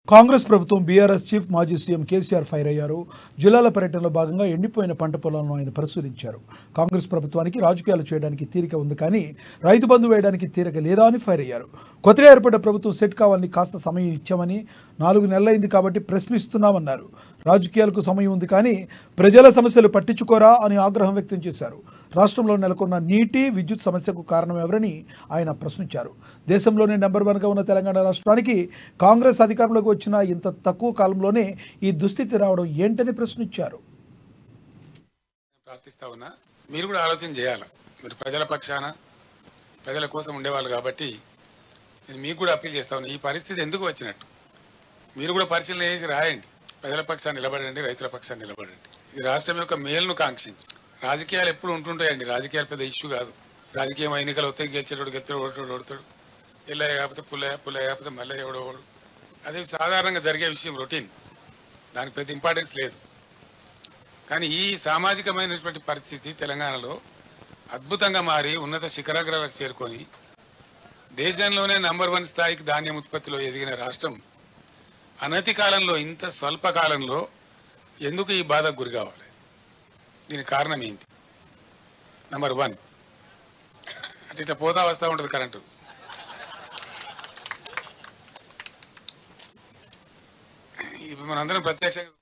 కాంగ్రెస్ ప్రభుత్వం BRS chief మాజీ CM KCR fire అయ్యారు జిల్లాల పర్యటనలో భాగంగా ఎండిపోయిన పంట పొలాలను ఆయన పరిశీలించారు కాంగ్రెస్ ప్రభుత్వానికి రాజకీయాలు చేయడానికి తీరిక ఉంది కానీ రైతు బంధు వేయడానికి తీరిక లేదా అని ఫైర్ అయ్యారు కొత్తగా ఏర్పడ్డ ప్రభుత్వం సెట్ కావాలని కాస్త సమయం ఇచ్చామని నాలుగు నెలలైంది కాబట్టి ప్రశ్నిస్తున్నామన్నారు రాజకీయాలకు సమయం ఉంది కానీ ప్రజల సమస్యలు పట్టించుకోరా అని ఆగ్రహం వ్యక్తం చేశారు రాష్ట్రంలో నెలకొన్న నీటి విద్యుత్ సమస్యకు కారణం ఎవరని ఆయన ప్రశ్నించారు దేశంలోనే నెంబర్ వన్గా ఉన్న తెలంగాణ రాష్ట్రానికి కాంగ్రెస్ అధికారంలోకి వచ్చిన ఇంత తక్కువ కాలంలోనే ఈ దుస్థితి రావడం ఏంటని ప్రశ్నించారు ప్రార్థిస్తా ఉన్నా మీరు కూడా ఆలోచన చేయాలి మీరు ప్రజల పక్షాన ప్రజల కోసం ఉండేవాళ్ళు కాబట్టి నేను మీకు కూడా అప్పీల్ చేస్తా ఉన్నా ఈ పరిస్థితి ఎందుకు వచ్చినట్టు మీరు కూడా పరిశీలన చేసి రాయండి ప్రజల పక్షాన్ని నిలబడండి రైతుల పక్షాన్ని నిలబడండి ఇది రాష్ట్రం యొక్క మేలును కాంక్షించి రాజకీయాలు ఎప్పుడు ఉంటుంటాయండి రాజకీయాలు పెద్ద ఇష్యూ కాదు రాజకీయం ఎన్నికలు వస్తాయి గెలిచేటోడు గెలుతాడు ఓడతాడు ఓడతాడు ఎల్లయ్య కాకపోతే పుల్లయ్య పుల్లయ్య కాకపోతే మల్లయ్య ఎవడో ఓడు అది సాధారణంగా జరిగే విషయం రొటీన్ దానికి పెద్ద ఇంపార్టెన్స్ లేదు కానీ ఈ సామాజికమైనటువంటి పరిస్థితి తెలంగాణలో అద్భుతంగా మారి ఉన్నత శిఖరాగ్రాలకు చేరుకొని దేశంలోనే నంబర్ వన్ స్థాయికి ధాన్యం ఉత్పత్తిలో ఎదిగిన రాష్ట్రం అనతి కాలంలో ఇంత స్వల్ప కాలంలో ఎందుకు ఈ బాధకు గురి కావాలి దీనికి కారణం ఏంటి నంబర్ వన్ అంటే ఇట్లా పోతా వస్తూ ఉంటుంది కరెంటు ఇప్పుడు మనందరం ప్రత్యక్షంగా